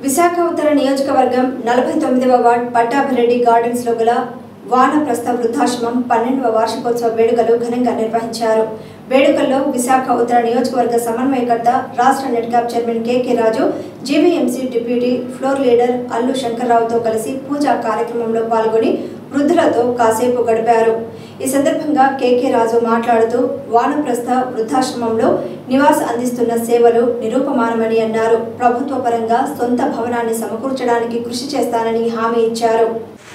విశాఖ ఉత్తర నియోజకవర్గం నలభై తొమ్మిదవ వార్డ్ పట్టాభిరెడ్డి గార్డెన్స్ లో గల వానప్రస్థ వృద్ధాశ్రమం పన్నెండవ వార్షికోత్సవ వేడుకలు ఘనంగా నిర్వహించారు వేడుకల్లో విశాఖ ఉత్తర నియోజకవర్గ సమన్వయకర్త రాష్ట్ర నెట్కాప్ chairman K K Raju GVMC deputy floor leader Allu శంకర్రావుతో కలిసి పూజా కార్యక్రమంలో పాల్గొని వృద్ధులతో కాసేపు గడిపారు ఈ సందర్భంగా కేకే రాజు మాట్లాడుతూ వానప్రస్థ వృద్ధాశ్రమంలో నివాస అందిస్తున్న సేవలు నిరూపమానమని అన్నారు ప్రభుత్వ పరంగా సొంత భవనాన్ని సమకూర్చడానికి కృషి చేస్తానని హామీ ఇచ్చారు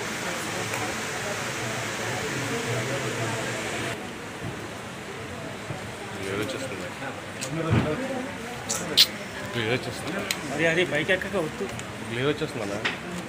క్లియర్ వచ్చేస్తుంది క్లియర్ వచ్చేస్తుంది అరే అరే బైక్ ఎక్కక వద్దు క్లియర్ వచ్చేస్తుందా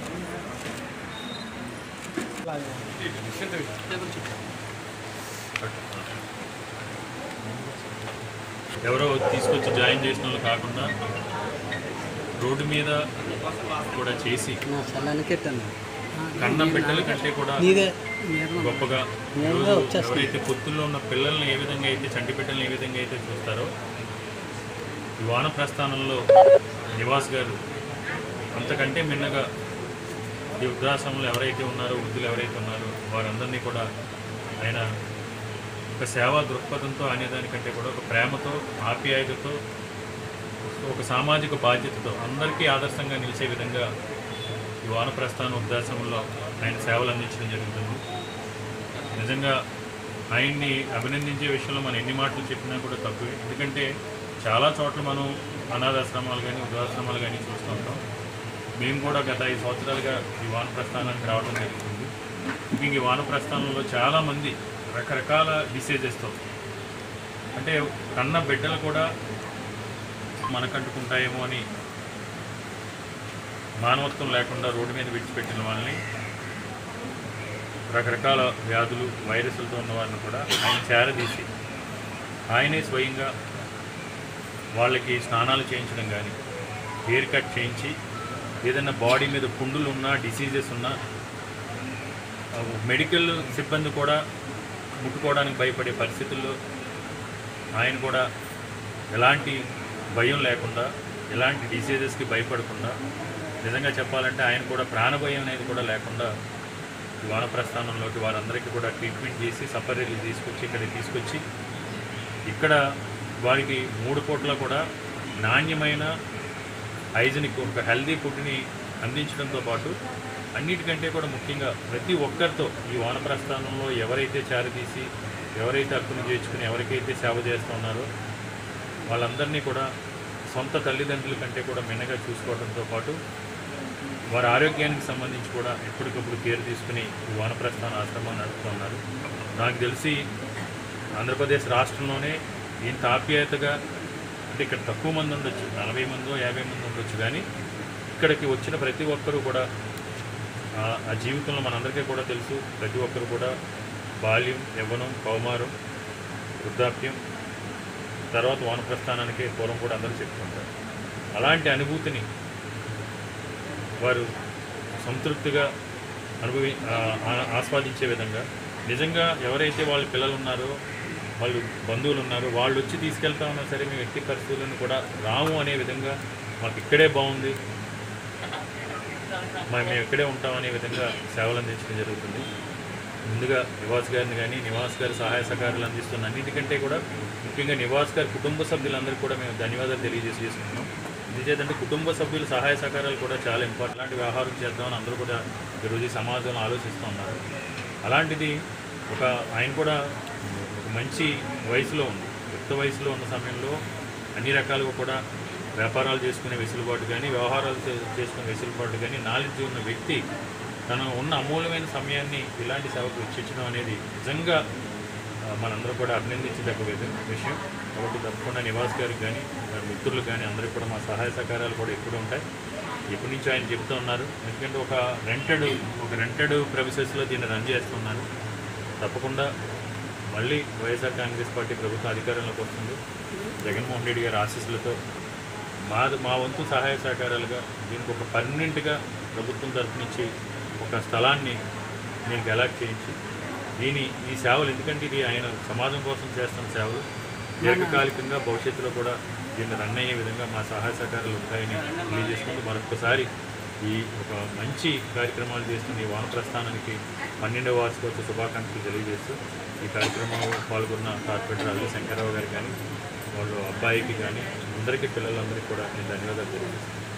ఎవరో తీసుకొచ్చి జాయిన్ చేసిన వాళ్ళు కాకుండా రోడ్డు మీద కూడా చేసి చల్లానికి ఎత్తాను కన్నం బిడ్డల కంటే కూడా నీదే గొప్పగా నేరుగా ఈరోజు వచ్చేస్తుంది. ఎవరైతే పొత్తుల్లో ఉన్న పిల్లల్ని ఏ విధంగా అయితే చంటి బిడ్డల్ని ఏ విధంగా అయితే చూస్తారో ఈ వాన ప్రస్థానంలో నివాస్ గారు అంతకంటే మిన్నగా ఈ వృద్ధాశ్రమంలో ఎవరైతే ఉన్నారో వృద్ధులు ఎవరైతే ఉన్నారో వారందరినీ కూడా ఆయన ఒక సేవా దృక్పథంతో అనేదానికంటే కూడా ఒక ప్రేమతో ఆప్యాయతతో ఒక సామాజిక బాధ్యతతో అందరికీ ఆదర్శంగా నిలిచే విధంగా ఈ వానప్రస్థాన వృద్ధాశ్రమంలో ఆయన సేవలు అందించడం జరుగుతుంది నిజంగా ఆయన్ని అభినందించే విషయంలో మనం ఎన్ని మాటలు చెప్పినా కూడా తక్కువే ఎందుకంటే చాలా చోట్ల మనం అనాథాశ్రమాలు కానీ వృద్ధాశ్రమాలు కానీ చూస్తూ ఉంటాం మేము కూడా గత ఐదు సంవత్సరాలుగా ఈ వానప్రస్థానానికి రావడం జరుగుతుంది ముఖ్యంగా ఈ వానప్రస్థానంలో చాలామంది రకరకాల డిసీజెస్తో అంటే కన్న బిడ్డలు కూడా మనకంటుకుంటాయేమో అని మానవత్వం లేకుండా రోడ్డు మీద విడిచిపెట్టిన వాళ్ళని రకరకాల వ్యాధులు వైరస్లతో ఉన్న వారిని కూడా ఆయన చేరదీసి ఆయనే స్వయంగా వాళ్ళకి స్నానాలు చేయించడం కానీ హెయిర్ కట్ చేయించి ఏదైనా బాడీ మీద పుండులు ఉన్నా డిసీజెస్ ఉన్నా ఆ, మెడికల్ సిబ్బంది కూడా ముట్టుకోవడానికి భయపడే పరిస్థితుల్లో ఆయన కూడా ఎలాంటి భయం లేకుండా ఎలాంటి డిసీజెస్కి భయపడకుండా నిజంగా చెప్పాలంటే ఆయన కూడా ప్రాణభయం అనేది కూడా లేకుండా ఈ వానప్రస్థానంలోకి వారందరికీ కూడా ట్రీట్మెంట్ చేసి సపరేట్లు తీసుకొచ్చి ఇక్కడికి తీసుకొచ్చి ఇక్కడ వారికి మూడు పూట్ల కూడా నాణ్యమైన హైజనిక్ ఒక హెల్దీ ఫుడ్ని అందించడంతో పాటు అన్నిటికంటే కూడా ముఖ్యంగా ప్రతి ఒక్కరితో ఈ వానప్రస్థానంలో ఎవరైతే చారితీసి ఎవరైతే హక్కును చేర్చుకుని ఎవరికైతే సేవ చేస్తున్నారో వాళ్ళందరినీ కూడా సొంత తల్లిదండ్రుల కంటే కూడా మిన్నగా చూసుకోవడంతో పాటు వారి ఆరోగ్యానికి సంబంధించి కూడా ఎప్పటికప్పుడు కేర్ తీసుకుని ఈ వానప్రస్థాన ఆశ్రమాన్ని నడుపుతున్నారు నాకు తెలిసి ఆంధ్రప్రదేశ్ రాష్ట్రంలోనే ఇంత ఆప్యాయతగా అంటే ఇక్కడ తక్కువ మంది ఉండొచ్చు నలభై మందో యాభై మంది ఉండొచ్చు కానీ ఇక్కడికి వచ్చిన ప్రతి ఒక్కరూ కూడా ఆ- ఆ జీవితంలో మనందరికీ కూడా తెలుసు ప్రతి ఒక్కరు కూడా బాల్యం యవ్వనం కౌమారం వృద్ధాప్యం తర్వాత వానప్రస్థానానికి పూర్వం కూడా అందరూ చెప్పుకుంటారు అలాంటి అనుభూతిని వారు సంతృప్తిగా అనుభవి ఆ- ఆ- ఆస్వాదించే విధంగా నిజంగా ఎవరైతే వాళ్ళ పిల్లలు ఉన్నారో వాళ్ళు బంధువులు ఉన్నారో వాళ్ళు వచ్చి తీసుకెళ్తా ఉన్నా సరే మేము ఎట్టి పరిస్థితులను కూడా రాము అనే విధంగా మాకు ఇక్కడే బాగుంది మరి మేము ఇక్కడే ఉంటాం అనే విధంగా సేవలు అందించడం జరుగుతుంది ముందుగా నివాస్ గారిని కానీ నివాస్ గారి సహాయ సహకారాలు అందిస్తున్న అన్నిటికంటే కూడా ముఖ్యంగా నివాస్ గారి కుటుంబ సభ్యులందరికీ కూడా మేము ధన్యవాదాలు తెలియజేసి చేసుకుంటున్నాం ఎందుచేతంటే కుటుంబ సభ్యుల సహాయ సహకారాలు కూడా చాలా ఇంపార్టెంట్ అలాంటి వ్యవహారం చేద్దామని అందరూ కూడా ఈరోజు ఈ సమాజంలో ఆలోచిస్తూ ఉన్నారు అలాంటిది ఒక ఆయన కూడా ఒక మంచి వయసులో ఉంది యుక్త వయసులో ఉన్న సమయంలో అన్ని రకాలుగా కూడా వ్యాపారాలు చేసుకునే వెసులుబాటు కానీ వ్యవహారాలు చే- చేసుకునే వెసులుబాటు కానీ నాలెడ్జ్ ఉన్న వ్యక్తి తను ఉన్న అమూల్యమైన సమయాన్ని ఇలాంటి సేవకు వెచ్చించడం అనేది నిజంగా ఆ, మనందరూ కూడా అభినందించదగ్గ విధ- విషయం కాబట్టి తప్పకుండా నివాస్ గారికి కానీ వారి మిత్రులు కానీ అందరికీ కూడా మా సహాయ సహకారాలు కూడా ఎప్పుడు ఉంటాయి ఎప్పటి నుంచి ఆయన చెప్తూ ఉన్నారు ఎందుకంటే ఒక రెంటెడ్ ఒక రెంటెడ్ ప్రొవిసెస్లో దీన్ని రన్ చేస్తున్నారు తప్పకుండా మళ్ళీ వైఎస్ఆర్ కాంగ్రెస్ పార్టీ ప్రభుత్వం అధికారంలోకి వస్తుంది జగన్మోహన్ రెడ్డి గారి ఆశీస్సులతో మా మా వంతు సహాయ సహకారాలుగా దీనికి ఒక పర్మనెంట్గా ప్రభుత్వం తరఫు నుంచి ఒక స్థలాన్ని దీనికి అలాట్ చేయించి దీని ఈ సేవలు ఎందుకంటే ఇది ఆయన సమాజం కోసం చేస్తున్న సేవలు దీర్ఘకాలికంగా భవిష్యత్తులో కూడా దీన్ని రన్ అయ్యే విధంగా మా సహాయ సహకారాలు ఉంటాయని తెలియజేసుకుంటూ మరొకసారి ఈ ఒక మంచి కార్యక్రమాలు చేస్తున్న ఈ వాన ప్రస్థానానికి పన్నెండవ వార్షికోత్సవ శుభాకాంక్షలు తెలియజేస్తూ ఈ కార్యక్రమంలో పాల్గొన్న కార్పొరేటర్ అల్లు శంకర్రావు గారికి కానీ వాళ్ళు అబ్బాయికి కానీ అందరికీ పిల్లలందరికీ కూడా నేను ధన్యవాదాలు తెలియజేస్తాను